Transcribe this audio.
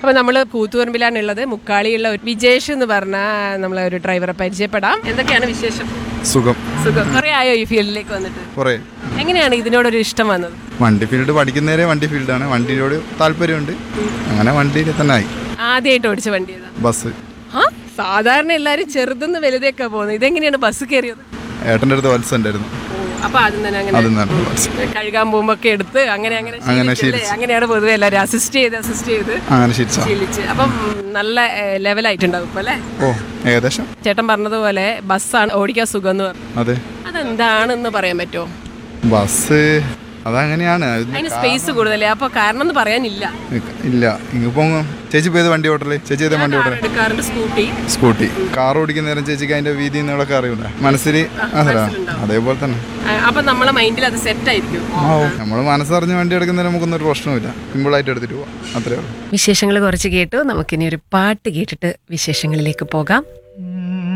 അപ്പൊ നമ്മള് കൂത്തുപറമ്പിലാണ് ഉള്ളത് മുക്കാളിയുള്ള ഒരു വിജേഷ് എന്ന് പറഞ്ഞ നമ്മളെ ഒരു ഡ്രൈവറെ പരിചയപ്പെടാം എന്തൊക്കെയാണ് വിശേഷം സുഖം സുഖം കുറെ ആയോ ഈ ഫീൽഡിലേക്ക് വന്നിട്ട് കുറേ എങ്ങനെയാണ് ഇതിനോടൊരു ഇഷ്ടം വന്നത് വണ്ടി ഫീൽഡ് പഠിക്കുന്നവരെ വണ്ടി ഫീൽഡാണ് വണ്ടിയോട് താല്പര്യമുണ്ട് അങ്ങനെ വണ്ടിയിൽ തന്നെ ആയി ആദ്യമായിട്ട് ഓടിച്ച വണ്ടി ഏതാ ബസ് ആ സാധാരണ എല്ലാരും ചെറുതെന്ന് വലുതേക്കാ പോകുന്നത് ഇതെങ്ങനെയാണ് ബസ് കയറിയത് ഏട്ടൻ്റെ അടുത്ത് വത്സ ഉണ്ടായിരുന്നു ഓ, അപ്പൊ ആദ്യം തന്നെ അങ്ങനെ അതും തന്നെ വത്സ കഴുകാൻ പോകുമ്പോ ഒക്കെ എടുത്ത് അങ്ങനെ അങ്ങനെ അങ്ങനെ ശീലിച്ചല്ലേ? അങ്ങനെയാണ് പൊതുവെ എല്ലാവരും അസിസ്റ്റ് ചെയ്ത് അസിസ്റ്റ് ചെയ്ത് അങ്ങനെ ശീലിച്ച ശീലിച്ച് അപ്പം നല്ല ലെവലായിട്ടുണ്ടാവും ഇപ്പൊ അല്ലേ ഓ ഏകദേശം ചേട്ടൻ പറഞ്ഞതുപോലെ ബസ്സാണ് ഓടിക്കാൻ സുഖം എന്ന് പറഞ്ഞു അതെ അതെന്താണെന്ന് പറയാൻ പറ്റുമോ ബസ് അതങ്ങനെയാണ് അത് അതിന് സ്പേസ് കൂടുതലേ അപ്പൊ കാരണം എന്ന് പറയാനില്ല ഇല്ല ഇങ്ങിപ്പോ ചേച്ചി പോയത് വണ്ടി ഓട്ടല് ചേച്ചി ഏതാ വണ്ടി കാർ ഓട്ടല് എടുക്കാറുണ്ട് സ്കൂട്ടി സ്കൂട്ടി കാർ ഓടിക്കുന്ന നേരം ചേച്ചിക്ക് അതിന്റെ വീതി നീളൊക്കെ അറിയൂല മനസ്സിൽ അതെ അതേപോലെ തന്നെ ആ, അപ്പൊ നമ്മളെ മൈൻഡിൽ അത് സെറ്റ് ആയിരിക്കും നമ്മൾ മനസ്സറിഞ്ഞ് വണ്ടി എടുക്കുന്നതിന് നമുക്കൊന്നും ഒരു പ്രശ്നമില്ല സിമ്പിളായിട്ട് എടുത്തിട്ട് പോവാം അത്രേ ഉള്ളൂ വിശേഷങ്ങൾ കുറച്ച് കേട്ടു നമുക്കിനി ഒരു പാട്ട് കേട്ടിട്ട് വിശേഷങ്ങളിലേക്ക് പോകാം